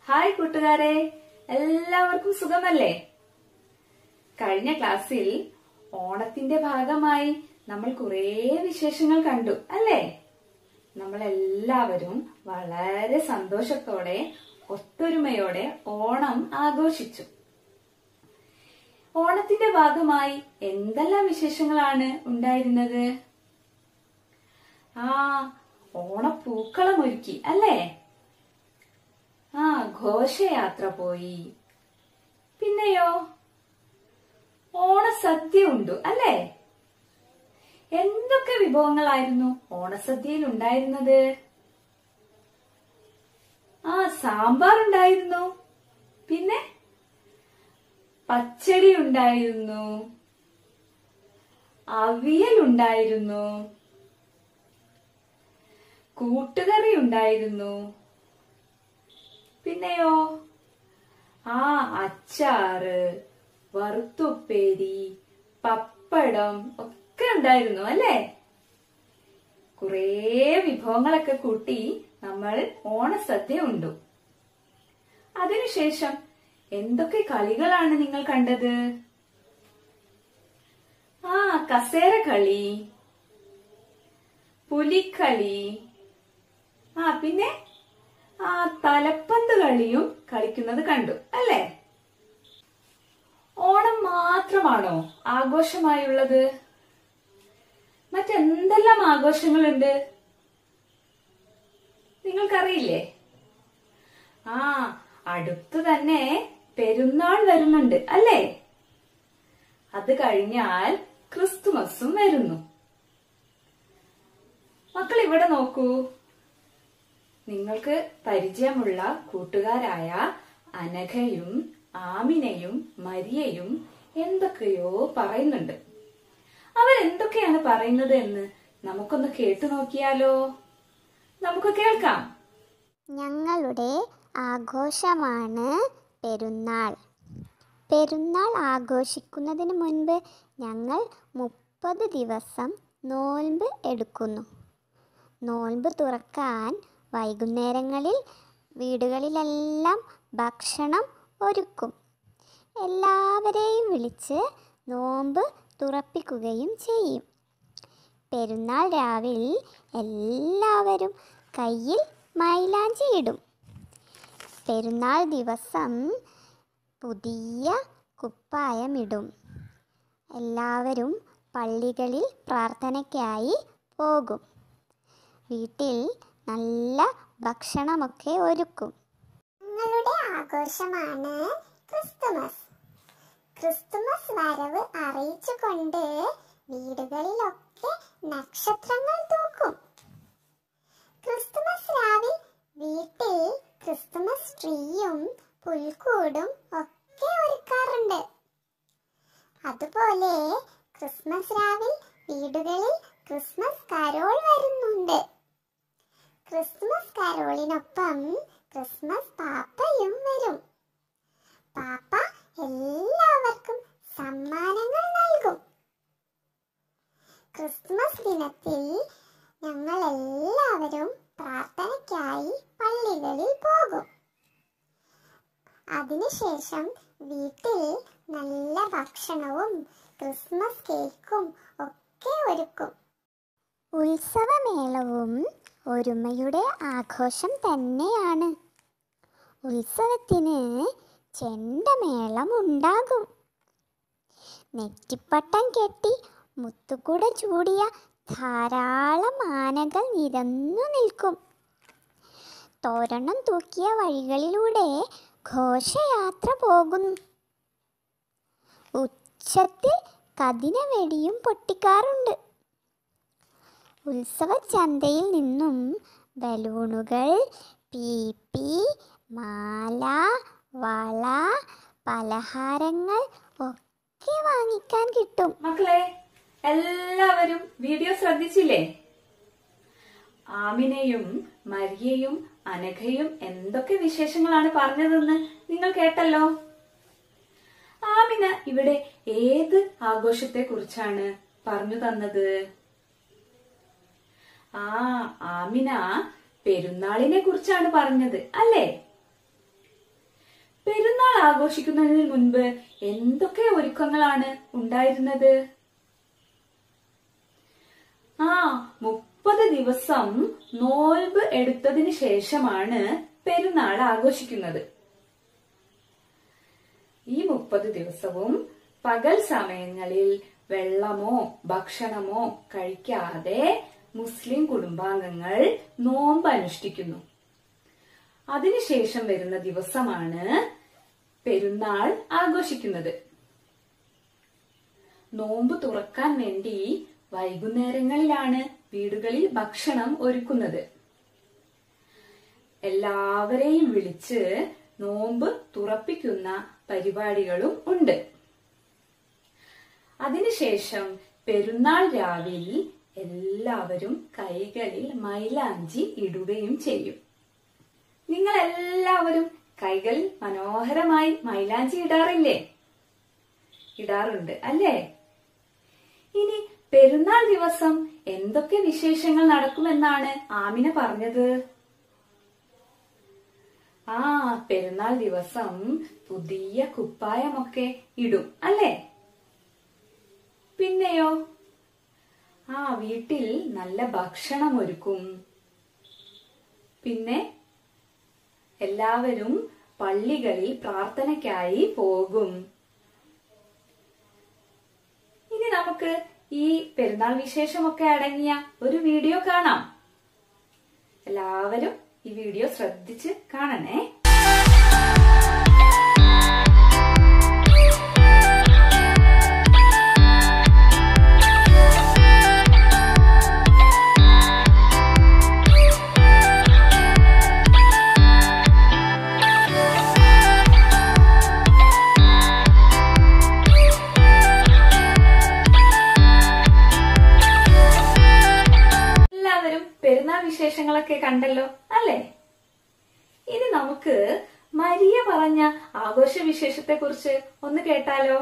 hi കൂട്ടുകാരെ എല്ലാവർക്കും സുഖമല്ലേ കഴിഞ്ഞ ക്ലാസ്സിൽ ഓണത്തിന്റെ ഭാഗമായി നമ്മൾ കുറേ വിശേഷങ്ങൾ കണ്ടു അല്ലേ നമ്മൾ എല്ലാവരും വളരെ സന്തോഷത്തോടെ ഒത്തൊരുമയോടെ ഓണം ആഘോഷിച്ചു ഓണത്തിന്റെ ഭാഗമായി എന്തെല്ലാം വിശേഷങ്ങളാണ് ഉണ്ടായിരുന്നത് ആ ഓണപ്പൂക്കളം ഒരുക്കി അല്ലേ ആ ഘോഷയാത്ര പോയി പിന്നെയോ ഓണസദ്യ ഉണ്ടു അല്ലേ എന്തൊക്കെ വിഭവങ്ങളായിരുന്നു ഓണസദ്യയിൽ ഉണ്ടായിരുന്നത് ആ സാമ്പാർ ഉണ്ടായിരുന്നു പിന്നെ പച്ചടി ഉണ്ടായിരുന്നു അവിയൽ ഉണ്ടായിരുന്നു കൂട്ടുകറി ഉണ്ടായിരുന്നു പിന്നെയോ ആ അച്ചാറ് വറുത്തുപ്പേരി പപ്പടം ഒക്കെ ഉണ്ടായിരുന്നു അല്ലേ കുറേ വിഭവങ്ങളൊക്കെ കൂട്ടി നമ്മൾ ഓണസദ്യ ഉണ്ടു അതിനുശേഷം എന്തൊക്കെ കളികളാണ് നിങ്ങൾ കണ്ടത് ആ കസേര കളി പുലിക്കളി ആ പിന്നെ ആ തലപ്പന്ത് കളിയും കളിക്കുന്നത് കണ്ടു അല്ലേ ഓണം മാത്രമാണോ ആഘോഷമായുള്ളത് മറ്റെന്തെല്ലാം ആഘോഷങ്ങളുണ്ട് നിങ്ങൾക്കറിയില്ലേ ആ അടുത്തു തന്നെ പെരുന്നാൾ വരുന്നുണ്ട് അല്ലേ അത് കഴിഞ്ഞാൽ ക്രിസ്തുമസും വരുന്നു മക്കൾ ഇവിടെ നോക്കൂ നിങ്ങൾക്ക് പരിചയമുള്ള കൂട്ടുകാരായ അനഘയും ആമിനയും മരിയയും എന്തൊക്കെയോ പറയുന്നുണ്ട് അവരെന്തൊക്കെയാണ് പറയുന്നത് എന്ന് നമുക്കൊന്ന് കേട്ടു നോക്കിയാലോ നമുക്ക് കേൾക്കാം ഞങ്ങളുടെ ആഘോഷമാണ് പെരുന്നാൾ പെരുന്നാൾ ആഘോഷിക്കുന്നതിന് മുൻപ് ഞങ്ങൾ മുപ്പത് ദിവസം നോൽമ്പ് എടുക്കുന്നു നോൽമ്പ് തുറക്കാൻ വൈകുന്നേരങ്ങളിൽ വീടുകളിലെല്ലാം ഭക്ഷണം ഒരുക്കും എല്ലാവരെയും വിളിച്ച് നോമ്പ് തുറപ്പിക്കുകയും ചെയ്യും പെരുന്നാൾ രാവിൽ എല്ലാവരും കയ്യിൽ മൈലാഞ്ചി ഇടും പെരുന്നാൾ ദിവസം പുതിയ കുപ്പായമിടും എല്ലാവരും പള്ളികളിൽ പ്രാർത്ഥനയ്ക്കായി പോകും വീട്ടിൽ നല്ല ഭക്ഷണമൊക്കെ ഒരുക്കും ഞങ്ങളുടെ ആഘോഷമാണ് ക്രിസ്തുമസ് ക്രിസ്തുമസ് വരവ് അറിയിച്ചുകൊണ്ട് വീടുകളിലൊക്കെ നക്ഷത്രങ്ങൾ തൂക്കും ക്രിസ്തുമസ് രാവിൽ വീട്ടിൽ ക്രിസ്തുമസ് ട്രീയും പുൽക്കൂടും ഒക്കെ ഒരുക്കാറുണ്ട് അതുപോലെ ക്രിസ്മസ് രാവിൽ വീടുകളിൽ ക്രിസ്മസ് കരോൾ വരുന്നുണ്ട് ക്രിസ്മസ് കരോളിനൊപ്പം ക്രിസ്മസ് പാപ്പയും വരും പാപ്പ എല്ലാവർക്കും സമ്മാനങ്ങൾ നൽകും ക്രിസ്മസ് ദിനത്തിൽ ഞങ്ങൾ എല്ലാവരും പ്രാർത്ഥനയ്ക്കായി പള്ളികളിൽ പോകും അതിനുശേഷം വീട്ടിൽ നല്ല ഭക്ഷണവും ക്രിസ്മസ് കേക്കും ഒക്കെ ഒരുക്കും ഉത്സവമേളവും ഒരുമയുടെ ആഘോഷം തന്നെയാണ് ഉത്സവത്തിന് ചെണ്ടമേളം ഉണ്ടാകും നെറ്റിപ്പട്ടം കെട്ടി മുത്തുകുട ചൂടിയ ധാരാളം ആനകൾ നിരന്നു നിൽക്കും തോരണം തൂക്കിയ വഴികളിലൂടെ ഘോഷയാത്ര പോകുന്നു ഉച്ചത്തിൽ കതിന വെടിയും പൊട്ടിക്കാറുണ്ട് ഉത്സവ ചന്തയിൽ നിന്നും ബലൂണുകൾ പീപ്പി മാല വള പലഹാരങ്ങൾ ഒക്കെ വാങ്ങിക്കാൻ കിട്ടും മക്കളെ എല്ലാവരും വീഡിയോ ശ്രദ്ധിച്ചില്ലേ ആമിനയും മരിയയും അനഘയും എന്തൊക്കെ വിശേഷങ്ങളാണ് പറഞ്ഞതെന്ന് നിങ്ങൾ കേട്ടല്ലോ ആമിന ഇവിടെ ഏത് ആഘോഷത്തെ കുറിച്ചാണ് പറഞ്ഞു തന്നത് ആ ആമിന പെരുന്നാളിനെ കുറിച്ചാണ് പറഞ്ഞത് അല്ലേ പെരുന്നാൾ ആഘോഷിക്കുന്നതിന് മുൻപ് എന്തൊക്കെ ഒരുക്കങ്ങളാണ് ഉണ്ടായിരുന്നത് ആ മുപ്പത് ദിവസം നോൽബ് എടുത്തതിന് ശേഷമാണ് പെരുന്നാൾ ആഘോഷിക്കുന്നത് ഈ മുപ്പത് ദിവസവും പകൽ സമയങ്ങളിൽ വെള്ളമോ ഭക്ഷണമോ കഴിക്കാതെ മുസ്ലിം കുടുംബാംഗങ്ങൾ നോമ്പ് അനുഷ്ഠിക്കുന്നു അതിനുശേഷം വരുന്ന ദിവസമാണ് പെരുന്നാൾ ആഘോഷിക്കുന്നത് നോമ്പ് തുറക്കാൻ വേണ്ടി വൈകുന്നേരങ്ങളിലാണ് വീടുകളിൽ ഭക്ഷണം ഒരുക്കുന്നത് എല്ലാവരെയും വിളിച്ച് നോമ്പ് തുറപ്പിക്കുന്ന പരിപാടികളും ഉണ്ട് അതിനുശേഷം പെരുന്നാൾ രാവിൽ എല്ലാവരും കൈകളിൽ മൈലാഞ്ചി ഇടുകയും ചെയ്യും നിങ്ങൾ എല്ലാവരും കൈകളിൽ മനോഹരമായി മൈലാഞ്ചി ഇടാറില്ലേ ഇടാറുണ്ട് അല്ലേ ഇനി പെരുന്നാൾ ദിവസം എന്തൊക്കെ വിശേഷങ്ങൾ നടക്കുമെന്നാണ് ആമിന പറഞ്ഞത് ആ പെരുന്നാൾ ദിവസം പുതിയ കുപ്പായമൊക്കെ ഇടും അല്ലേ പിന്നെയോ ആ വീട്ടിൽ നല്ല ഭക്ഷണം ഒരുക്കും പിന്നെ എല്ലാവരും പള്ളികളിൽ പ്രാർത്ഥനയ്ക്കായി പോകും ഇനി നമുക്ക് ഈ പെരുന്നാൾ വിശേഷമൊക്കെ അടങ്ങിയ ഒരു വീഡിയോ കാണാം എല്ലാവരും ഈ വീഡിയോ ശ്രദ്ധിച്ച് കാണണേ എല്ലാവരും പെരുന്നാൾ വിശേഷങ്ങളൊക്കെ കണ്ടല്ലോ അല്ലേ ഇനി നമുക്ക് മരിയ പറഞ്ഞ ആഘോഷ വിശേഷത്തെ കുറിച്ച് ഒന്ന് കേട്ടാലോ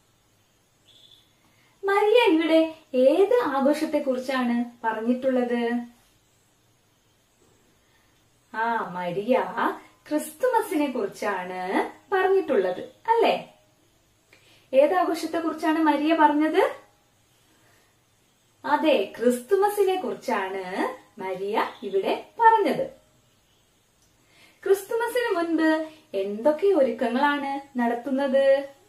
മരിയ ഇവിടെ ഏത് ആഘോഷത്തെ കുറിച്ചാണ് പറഞ്ഞിട്ടുള്ളത് ആ മരിയ ക്രിസ്തുമസിനെ കുറിച്ചാണ് പറഞ്ഞിട്ടുള്ളത് അല്ലേ ഏത് ആഘോഷത്തെ കുറിച്ചാണ് മരിയ പറഞ്ഞത് അതെ ക്രിസ്തുമസിനെ കുറിച്ചാണ് മരിയ ഇവിടെ പറഞ്ഞത് ക്രിസ്തുമസിന് മുൻപ് എന്തൊക്കെ ഒരുക്കങ്ങളാണ് നടത്തുന്നത്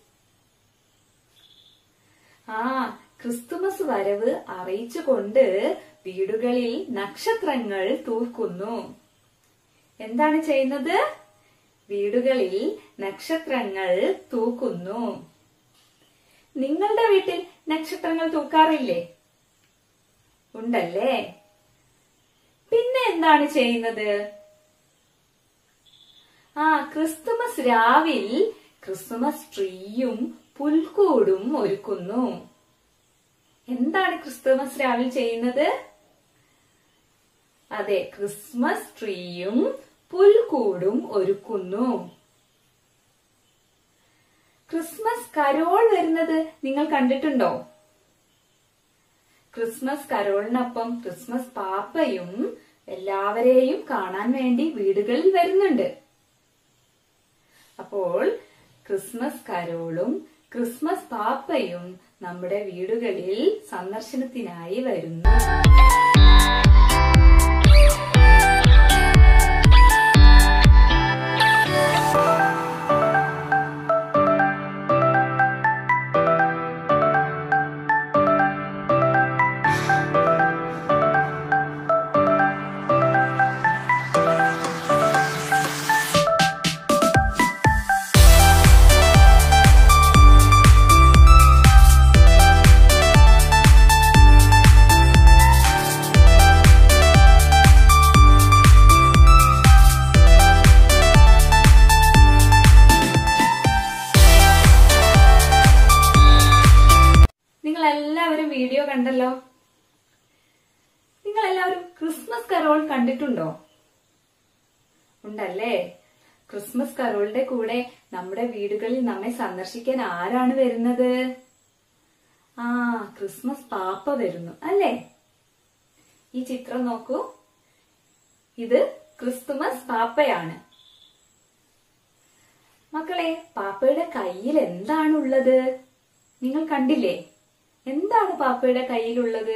ആ ക്രിസ്തുമസ് വരവ് അറിയിച്ചുകൊണ്ട് വീടുകളിൽ നക്ഷത്രങ്ങൾ തൂക്കുന്നു എന്താണ് ചെയ്യുന്നത് വീടുകളിൽ നക്ഷത്രങ്ങൾ തൂക്കുന്നു നിങ്ങളുടെ വീട്ടിൽ നക്ഷത്രങ്ങൾ തൂക്കാറില്ലേ ഉണ്ടല്ലേ പിന്നെ എന്താണ് ചെയ്യുന്നത് ആ ക്രിസ്തുമസ് രാവിൽ ക്രിസ്തുമസ് ട്രീയും പുൽക്കൂടും ഒരുക്കുന്നു എന്താണ് ക്രിസ്തുമസ് രാവിൽ ചെയ്യുന്നത് അതെ ക്രിസ്മസ് ട്രീയും പുൽക്കൂടും ഒരുക്കുന്നു ക്രിസ്മസ് കരോൾ വരുന്നത് നിങ്ങൾ കണ്ടിട്ടുണ്ടോ ക്രിസ്മസ് കരോളിനൊപ്പം ക്രിസ്മസ് പാപ്പയും എല്ലാവരെയും കാണാൻ വേണ്ടി വീടുകളിൽ വരുന്നുണ്ട് അപ്പോൾ ക്രിസ്മസ് കരോളും ക്രിസ്മസ് പാപ്പയും നമ്മുടെ വീടുകളിൽ സന്ദർശനത്തിനായി വരുന്നു നിങ്ങൾ എല്ലാവരും വീഡിയോ കണ്ടല്ലോ നിങ്ങൾ എല്ലാവരും ക്രിസ്മസ് കരോൾ കണ്ടിട്ടുണ്ടോ ഉണ്ടല്ലേ ക്രിസ്മസ് കരോളിന്റെ കൂടെ നമ്മുടെ വീടുകളിൽ നമ്മെ സന്ദർശിക്കാൻ ആരാണ് വരുന്നത് ആ ക്രിസ്മസ് പാപ്പ വരുന്നു അല്ലേ ഈ ചിത്രം നോക്കൂ ഇത് ക്രിസ്തുമസ് പാപ്പയാണ് മക്കളെ പാപ്പയുടെ കയ്യിൽ എന്താണുള്ളത് നിങ്ങൾ കണ്ടില്ലേ എന്താണ് പാപ്പയുടെ കയ്യിലുള്ളത്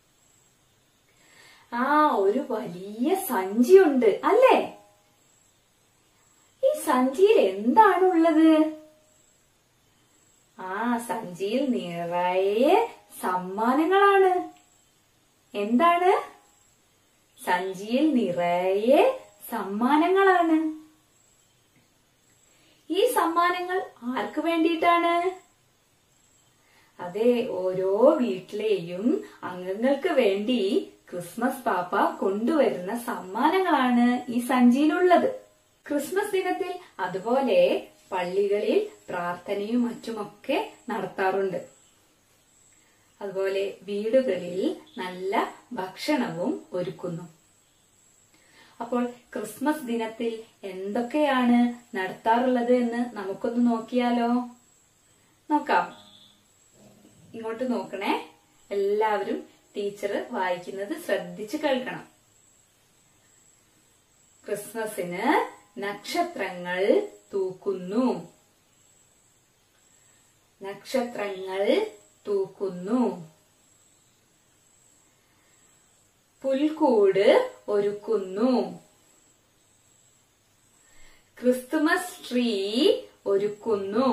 ആ ഒരു വലിയ സഞ്ചിയുണ്ട് അല്ലേ ഈ സഞ്ചിയിൽ എന്താണുള്ളത് ആ സഞ്ചിയിൽ നിറയെ സമ്മാനങ്ങളാണ് എന്താണ് സഞ്ചിയിൽ നിറയെ സമ്മാനങ്ങളാണ് ഈ സമ്മാനങ്ങൾ ആർക്ക് വേണ്ടിയിട്ടാണ് അതെ ഓരോ വീട്ടിലെയും അംഗങ്ങൾക്ക് വേണ്ടി ക്രിസ്മസ് പാപ്പ കൊണ്ടുവരുന്ന സമ്മാനങ്ങളാണ് ഈ സഞ്ചിയിലുള്ളത് ക്രിസ്മസ് ദിനത്തിൽ അതുപോലെ പള്ളികളിൽ പ്രാർത്ഥനയും മറ്റുമൊക്കെ നടത്താറുണ്ട് അതുപോലെ വീടുകളിൽ നല്ല ഭക്ഷണവും ഒരുക്കുന്നു അപ്പോൾ ക്രിസ്മസ് ദിനത്തിൽ എന്തൊക്കെയാണ് നടത്താറുള്ളത് എന്ന് നമുക്കൊന്ന് നോക്കിയാലോ നോക്കാം ഇങ്ങോട്ട് നോക്കണേ എല്ലാവരും ടീച്ചർ വായിക്കുന്നത് ശ്രദ്ധിച്ചു കേൾക്കണം ക്രിസ്മസിന് നക്ഷത്രങ്ങൾ തൂക്കുന്നു നക്ഷത്രങ്ങൾ തൂക്കുന്നു പുൽക്കൂട് ഒരുക്കുന്നു ക്രിസ്തുമസ് ട്രീ ഒരുക്കുന്നു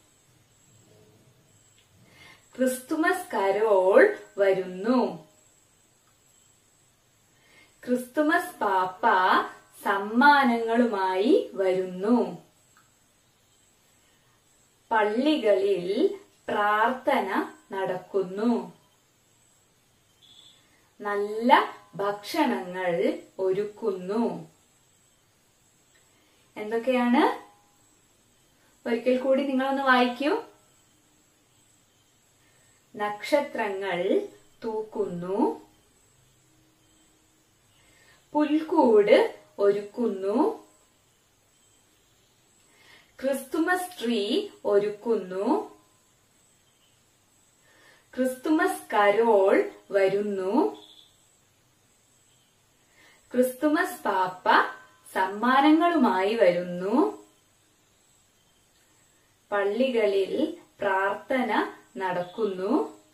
ക്രിസ്തുമസ് കരോൾ വരുന്നു ക്രിസ്തുമസ് പാപ്പ സമ്മാനങ്ങളുമായി വരുന്നു പള്ളികളിൽ പ്രാർത്ഥന നടക്കുന്നു നല്ല ഭക്ഷണങ്ങൾ ഒരുക്കുന്നു എന്തൊക്കെയാണ് ഒരിക്കൽ കൂടി നിങ്ങളൊന്ന് വായിക്കൂ നക്ഷത്രങ്ങൾ തൂക്കുന്നു പുൽക്കൂട് ഒരുക്കുന്നു ക്രിസ്തുമസ് ട്രീ ഒരുക്കുന്നു ക്രിസ്തുമസ് കരോൾ വരുന്നു ക്രിസ്തുമസ് പാപ്പ സമ്മാനങ്ങളുമായി വരുന്നു പള്ളികളിൽ പ്രാർത്ഥന നടക്കുന്നു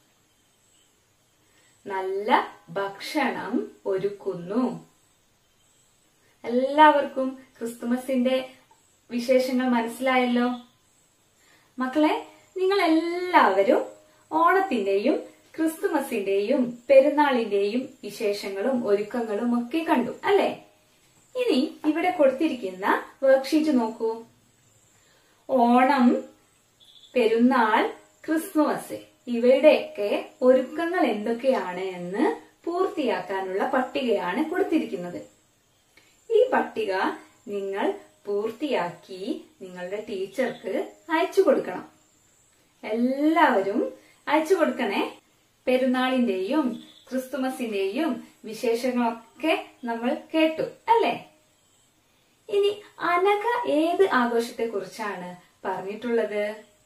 നല്ല ഭക്ഷണം ഒരുക്കുന്നു എല്ലാവർക്കും ക്രിസ്തുമസിന്റെ വിശേഷങ്ങൾ മനസ്സിലായല്ലോ മക്കളെ നിങ്ങൾ എല്ലാവരും ഓണത്തിന്റെയും ക്രിസ്തുമസിന്റെയും പെരുന്നാളിന്റെയും വിശേഷങ്ങളും ഒരുക്കങ്ങളും ഒക്കെ കണ്ടു അല്ലെ ഇനി ഇവിടെ കൊടുത്തിരിക്കുന്ന വർക്ക്ഷീറ്റ് നോക്കൂ ഓണം പെരുന്നാൾ ക്രിസ്മസ് ഇവയുടെയൊക്കെ ഒരുക്കങ്ങൾ എന്തൊക്കെയാണ് എന്ന് പൂർത്തിയാക്കാനുള്ള പട്ടികയാണ് കൊടുത്തിരിക്കുന്നത് ഈ പട്ടിക നിങ്ങൾ പൂർത്തിയാക്കി നിങ്ങളുടെ ടീച്ചർക്ക് അയച്ചു കൊടുക്കണം എല്ലാവരും അയച്ചു കൊടുക്കണേ പെരുന്നാളിന്റെയും ക്രിസ്തുമസിന്റെയും വിശേഷങ്ങളൊക്കെ നമ്മൾ കേട്ടു അല്ലേ ഇനി അനഘ ഏത് ആഘോഷത്തെ കുറിച്ചാണ് പറഞ്ഞിട്ടുള്ളത്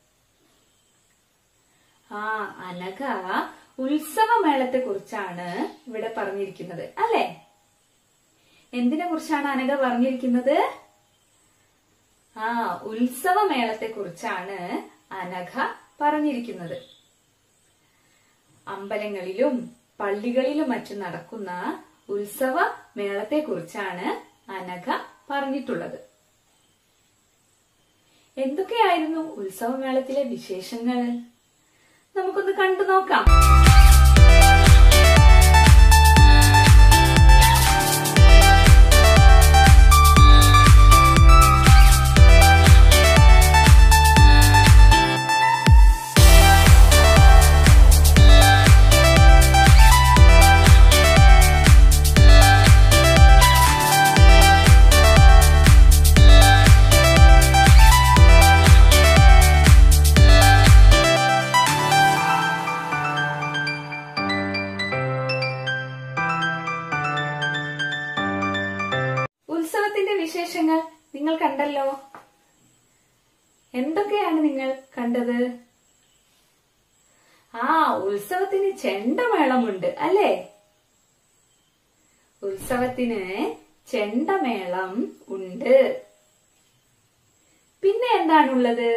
ആ അനഘ ഉത്സവമേളത്തെ കുറിച്ചാണ് ഇവിടെ പറഞ്ഞിരിക്കുന്നത് അല്ലേ എന്തിനെ കുറിച്ചാണ് അനഘ പറഞ്ഞിരിക്കുന്നത് ആ ഉത്സവമേളത്തെ കുറിച്ചാണ് അനഘ പറഞ്ഞിരിക്കുന്നത് അമ്പലങ്ങളിലും പള്ളികളിലും മറ്റും നടക്കുന്ന ഉത്സവ മേളത്തെ കുറിച്ചാണ് അനഘ പറഞ്ഞിട്ടുള്ളത് എന്തൊക്കെയായിരുന്നു ഉത്സവമേളത്തിലെ വിശേഷങ്ങൾ നമുക്കൊന്ന് കണ്ടു നോക്കാം ഉത്സവത്തിന്റെ വിശേഷങ്ങൾ നിങ്ങൾ കണ്ടല്ലോ എന്തൊക്കെയാണ് നിങ്ങൾ കണ്ടത് ആ ഉത്സവത്തിന് ചെണ്ടമേളമുണ്ട് അല്ലേ ഉത്സവത്തിന് ചെണ്ടമേളം ഉണ്ട് പിന്നെ എന്താണുള്ളത്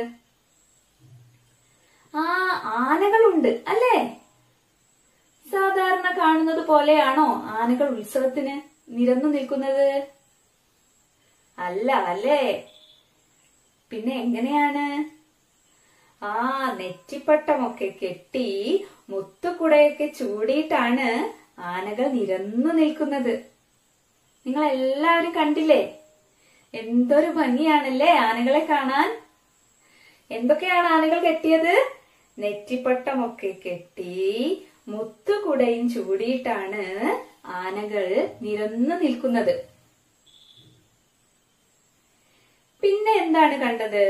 ആ ആനകളുണ്ട് അല്ലേ സാധാരണ കാണുന്നത് പോലെയാണോ ആനകൾ ഉത്സവത്തിന് നിരന്നു നിൽക്കുന്നത് അല്ല അല്ലേ പിന്നെ എങ്ങനെയാണ് ആ നെറ്റിപ്പട്ടമൊക്കെ കെട്ടി മുത്തുകുടയൊക്കെ ചൂടിയിട്ടാണ് ആനകൾ നിരന്നു നിൽക്കുന്നത് നിങ്ങൾ എല്ലാവരും കണ്ടില്ലേ എന്തൊരു ഭംഗിയാണല്ലേ ആനകളെ കാണാൻ എന്തൊക്കെയാണ് ആനകൾ കെട്ടിയത് നെറ്റിപ്പട്ടമൊക്കെ കെട്ടി മുത്തുകുടയും ചൂടിയിട്ടാണ് ആനകൾ നിരന്നു നിൽക്കുന്നത് പിന്നെ എന്താണ് കണ്ടത്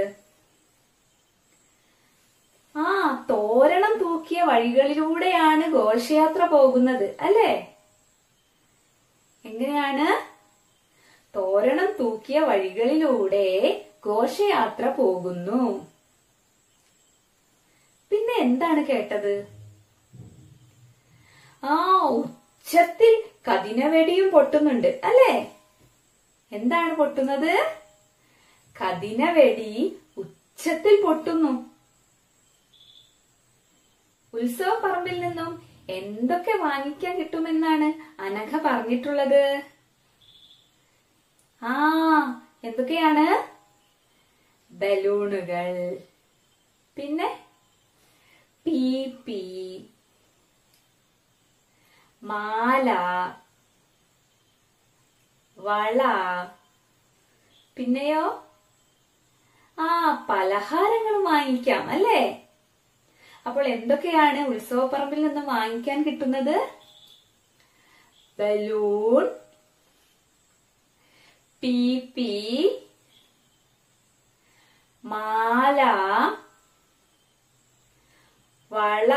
ആ തോരണം തൂക്കിയ വഴികളിലൂടെയാണ് ഘോഷയാത്ര പോകുന്നത് അല്ലേ എങ്ങനെയാണ് തോരണം തൂക്കിയ വഴികളിലൂടെ ഘോഷയാത്ര പോകുന്നു പിന്നെ എന്താണ് കേട്ടത് ആ ഉച്ചത്തിൽ കതിനവെടിയും പൊട്ടുന്നുണ്ട് അല്ലേ എന്താണ് പൊട്ടുന്നത് കതിനവെടി ഉച്ചത്തിൽ പൊട്ടുന്നു ഉത്സവ പറമ്പിൽ നിന്നും എന്തൊക്കെ വാങ്ങിക്കാൻ കിട്ടുമെന്നാണ് അനഘ പറഞ്ഞിട്ടുള്ളത് ആ എന്തൊക്കെയാണ് ബലൂണുകൾ പിന്നെ പി പി മാല വള പിന്നെയോ ആ പലഹാരങ്ങൾ വാങ്ങിക്കാം അല്ലേ അപ്പോൾ എന്തൊക്കെയാണ് ഉത്സവപ്പറമ്പിൽ നിന്ന് വാങ്ങിക്കാൻ കിട്ടുന്നത് ബലൂൺ പി പി മാല വള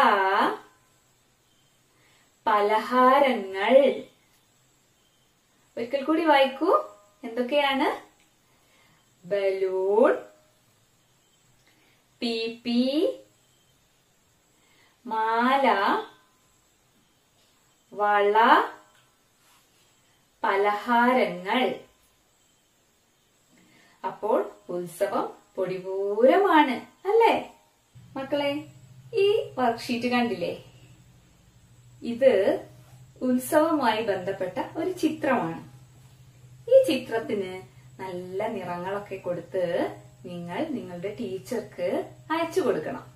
പലഹാരങ്ങൾ ഒരിക്കൽ കൂടി വായിക്കൂ എന്തൊക്കെയാണ് ബലൂൺ പി പി മാല വള പലഹാരങ്ങൾ അപ്പോൾ ഉത്സവം പൊടിപൂരമാണ് അല്ലേ മക്കളെ ഈ വർക്ക്ഷീറ്റ് കണ്ടില്ലേ ഇത് ഉത്സവവുമായി ബന്ധപ്പെട്ട ഒരു ചിത്രമാണ് ഈ ചിത്രത്തിന് നല്ല നിറങ്ങളൊക്കെ കൊടുത്ത് നിങ്ങൾ നിങ്ങളുടെ ടീച്ചർക്ക് അയച്ചു കൊടുക്കണം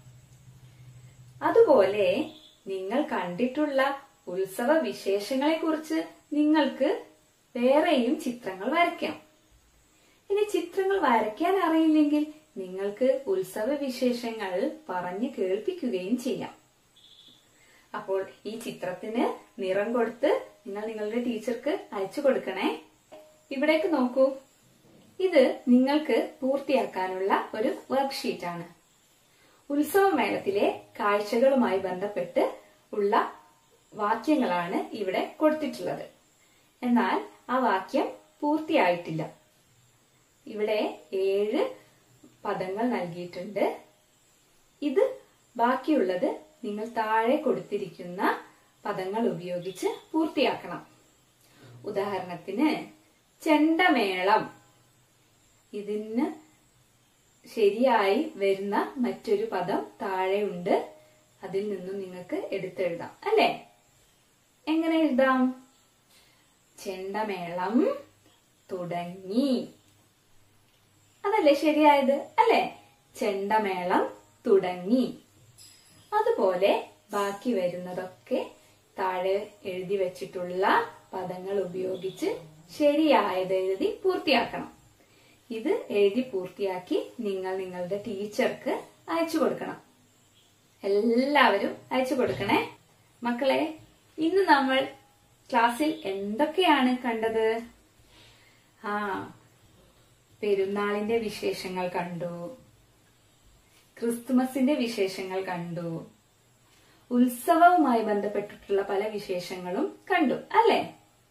അതുപോലെ നിങ്ങൾ കണ്ടിട്ടുള്ള ഉത്സവ വിശേഷങ്ങളെ കുറിച്ച് നിങ്ങൾക്ക് വേറെയും ചിത്രങ്ങൾ വരയ്ക്കാം ഇനി ചിത്രങ്ങൾ വരയ്ക്കാൻ അറിയില്ലെങ്കിൽ നിങ്ങൾക്ക് ഉത്സവ വിശേഷങ്ങൾ പറഞ്ഞു കേൾപ്പിക്കുകയും ചെയ്യാം അപ്പോൾ ഈ ചിത്രത്തിന് നിറം കൊടുത്ത് നിങ്ങൾ നിങ്ങളുടെ ടീച്ചർക്ക് അയച്ചു കൊടുക്കണേ ഇവിടേക്ക് നോക്കൂ ഇത് നിങ്ങൾക്ക് പൂർത്തിയാക്കാനുള്ള ഒരു വർക്ക്ഷീറ്റ് ആണ് ഉത്സവമേളത്തിലെ കാഴ്ചകളുമായി ബന്ധപ്പെട്ട് ഉള്ള വാക്യങ്ങളാണ് ഇവിടെ കൊടുത്തിട്ടുള്ളത് എന്നാൽ ആ വാക്യം പൂർത്തിയായിട്ടില്ല ഇവിടെ ഏഴ് പദങ്ങൾ നൽകിയിട്ടുണ്ട് ഇത് ബാക്കിയുള്ളത് നിങ്ങൾ താഴെ കൊടുത്തിരിക്കുന്ന പദങ്ങൾ ഉപയോഗിച്ച് പൂർത്തിയാക്കണം ഉദാഹരണത്തിന് ചെണ്ടമേളം ഇതിന് ശരിയായി വരുന്ന മറ്റൊരു പദം താഴെയുണ്ട് അതിൽ നിന്നും നിങ്ങൾക്ക് എടുത്തെഴുതാം അല്ലേ എങ്ങനെ എഴുതാം ചെണ്ടമേളം തുടങ്ങി അതല്ലേ ശരിയായത് അല്ലേ ചെണ്ടമേളം തുടങ്ങി അതുപോലെ ബാക്കി വരുന്നതൊക്കെ താഴെ എഴുതി വെച്ചിട്ടുള്ള പദങ്ങൾ ഉപയോഗിച്ച് ശരിയായത് എഴുതി പൂർത്തിയാക്കണം ഇത് എഴുതി പൂർത്തിയാക്കി നിങ്ങൾ നിങ്ങളുടെ ടീച്ചർക്ക് അയച്ചു കൊടുക്കണം എല്ലാവരും അയച്ചു കൊടുക്കണേ മക്കളെ ഇന്ന് നമ്മൾ ക്ലാസ്സിൽ എന്തൊക്കെയാണ് കണ്ടത് ആ പെരുന്നാളിന്റെ വിശേഷങ്ങൾ കണ്ടു ക്രിസ്തുമസിന്റെ വിശേഷങ്ങൾ കണ്ടു ഉത്സവവുമായി ബന്ധപ്പെട്ടിട്ടുള്ള പല വിശേഷങ്ങളും കണ്ടു അല്ലേ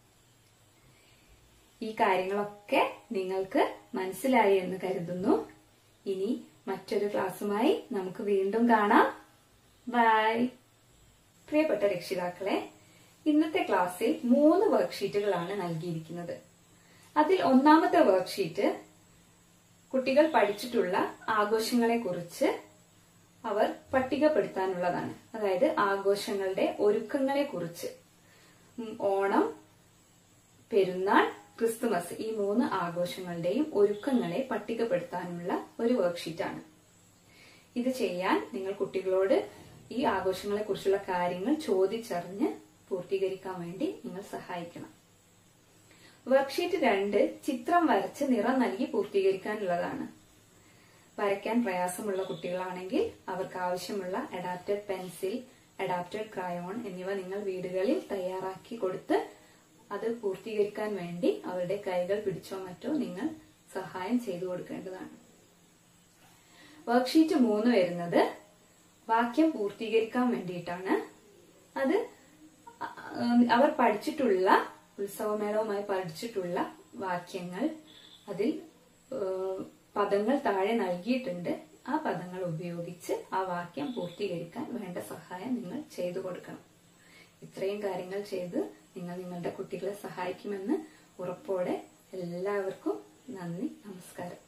ഈ കാര്യങ്ങളൊക്കെ നിങ്ങൾക്ക് മനസ്സിലായി എന്ന് കരുതുന്നു ഇനി മറ്റൊരു ക്ലാസ്സുമായി നമുക്ക് വീണ്ടും കാണാം ബൈ പ്രിയപ്പെട്ട രക്ഷിതാക്കളെ ഇന്നത്തെ ക്ലാസ്സിൽ മൂന്ന് വർക്ക്ഷീറ്റുകളാണ് നൽകിയിരിക്കുന്നത് അതിൽ ഒന്നാമത്തെ വർക്ക്ഷീറ്റ് കുട്ടികൾ പഠിച്ചിട്ടുള്ള ആഘോഷങ്ങളെ കുറിച്ച് അവർ പട്ടികപ്പെടുത്താനുള്ളതാണ് അതായത് ആഘോഷങ്ങളുടെ ഒരുക്കങ്ങളെ കുറിച്ച് ഉം, ഓണം പെരുന്നാൾ ക്രിസ്തുമസ് ഈ മൂന്ന് ആഘോഷങ്ങളുടെയും ഒരുക്കങ്ങളെ പട്ടികപ്പെടുത്താനുള്ള ഒരു വർക്ക്ഷീറ്റാണ് ഇത് ചെയ്യാൻ നിങ്ങൾ കുട്ടികളോട് ഈ ആഘോഷങ്ങളെ കുറിച്ചുള്ള കാര്യങ്ങൾ ചോദിച്ചറിഞ്ഞ് പൂർത്തീകരിക്കാൻ വേണ്ടി നിങ്ങൾ സഹായിക്കണം വർക്ക്ഷീറ്റ് രണ്ട് ചിത്രം വരച്ച് നിറം നൽകി പൂർത്തീകരിക്കാനുള്ളതാണ് വരയ്ക്കാൻ പ്രയാസമുള്ള കുട്ടികളാണെങ്കിൽ അവർക്ക് ആവശ്യമുള്ള അഡാപ്റ്റഡ് പെൻസിൽ അഡാപ്റ്റഡ് ക്രയോൺ എന്നിവ നിങ്ങൾ വീടുകളിൽ തയ്യാറാക്കി കൊടുത്ത് അത് പൂർത്തീകരിക്കാൻ വേണ്ടി അവരുടെ കൈകൾ പിടിച്ചോ മറ്റോ നിങ്ങൾ സഹായം ചെയ്തു കൊടുക്കേണ്ടതാണ് വർക്ക്ഷീറ്റ് മൂന്ന് വരുന്നത് വാക്യം പൂർത്തീകരിക്കാൻ വേണ്ടിയിട്ടാണ് അത് അ- അവർ പഠിച്ചിട്ടുള്ള ഉത്സവമേളവുമായി പഠിച്ചിട്ടുള്ള വാക്യങ്ങൾ അതിൽ ഏഹ്, പദങ്ങൾ താഴെ നൽകിയിട്ടുണ്ട് ആ പദങ്ങൾ ഉപയോഗിച്ച് ആ വാക്യം പൂർത്തീകരിക്കാൻ വേണ്ട സഹായം നിങ്ങൾ ചെയ്തു കൊടുക്കണം ഇത്രയും കാര്യങ്ങൾ ചെയ്ത് നിങ്ങൾ നിങ്ങളുടെ കുട്ടികളെ സഹായിക്കുമെന്ന് ഉറപ്പോടെ എല്ലാവർക്കും നന്ദി നമസ്കാരം